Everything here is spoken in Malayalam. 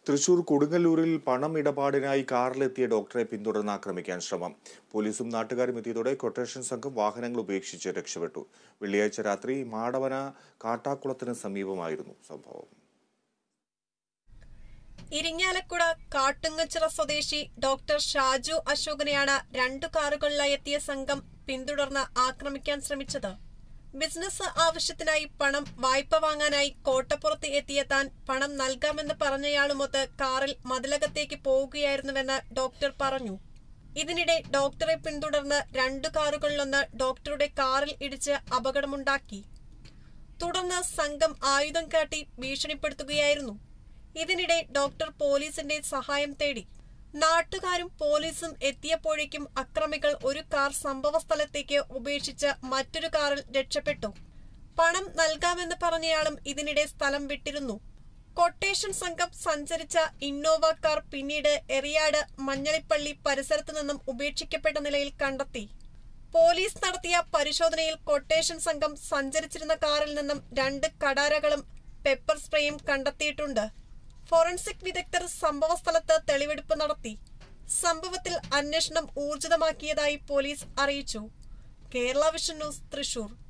തൃശൂർ കൊടുങ്ങല്ലൂരിൽ പണം ഇടപാടിനായി കാറിലെത്തിയ ഡോക്ടറെ പിന്തുടർന്ന് ആക്രമിക്കാൻ ശ്രമം പോലീസും നാട്ടുകാരും എത്തിയതോടെ കൊട്ടേഷൻ സംഘം വാഹനങ്ങൾ ഉപേക്ഷിച്ച് രക്ഷപ്പെട്ടു വെള്ളിയാഴ്ച രാത്രി മാടവന കാട്ടാക്കുളത്തിന് സമീപമായിരുന്നു സംഭവം ഇരിങ്ങാലക്കുട കാട്ടുങ്ങച്ചിറ സ്വദേശി ഡോക്ടർ ഷാജു അശോകനെയാണ് രണ്ടു കാറുകളിലായി എത്തിയ സംഘം പിന്തുടർന്ന് ആക്രമിക്കാൻ ശ്രമിച്ചത് ബിസിനസ് ആവശ്യത്തിനായി പണം വായ്പ വാങ്ങാനായി കോട്ടപ്പുറത്ത് എത്തിയ താൻ പണം നൽകാമെന്ന് പറഞ്ഞയാളുമൊത്ത് കാറിൽ മതിലകത്തേക്ക് പോവുകയായിരുന്നുവെന്ന് ഡോക്ടർ പറഞ്ഞു ഇതിനിടെ ഡോക്ടറെ പിന്തുടർന്ന് രണ്ടു കാറുകളിലൊന്ന് ഡോക്ടറുടെ കാറിൽ ഇടിച്ച് അപകടമുണ്ടാക്കി തുടർന്ന് സംഘം ആയുധം കാട്ടി ഭീഷണിപ്പെടുത്തുകയായിരുന്നു ഇതിനിടെ ഡോക്ടർ പോലീസിന്റെ സഹായം തേടി നാട്ടുകാരും പോലീസും എത്തിയപ്പോഴേക്കും അക്രമികൾ ഒരു കാർ സംഭവസ്ഥലത്തേക്ക് ഉപേക്ഷിച്ച് മറ്റൊരു കാറിൽ രക്ഷപ്പെട്ടു പണം നൽകാമെന്ന് പറഞ്ഞയാളും ഇതിനിടെ സ്ഥലം വിട്ടിരുന്നു കൊട്ടേഷൻ സംഘം സഞ്ചരിച്ച ഇന്നോവ കാർ പിന്നീട് എറിയാട് മഞ്ഞളിപ്പള്ളി പരിസരത്തു നിന്നും ഉപേക്ഷിക്കപ്പെട്ട നിലയിൽ കണ്ടെത്തി പോലീസ് നടത്തിയ പരിശോധനയിൽ കൊട്ടേഷൻ സംഘം സഞ്ചരിച്ചിരുന്ന കാറിൽ നിന്നും രണ്ട് കടാരകളും പെപ്പർ സ്പ്രേയും കണ്ടെത്തിയിട്ടുണ്ട് ഫോറൻസിക് വിദഗ്ധർ സംഭവസ്ഥലത്ത് തെളിവെടുപ്പ് നടത്തി സംഭവത്തിൽ അന്വേഷണം ഊർജിതമാക്കിയതായി പോലീസ് അറിയിച്ചു കേരള വിഷൻ ന്യൂസ് തൃശൂർ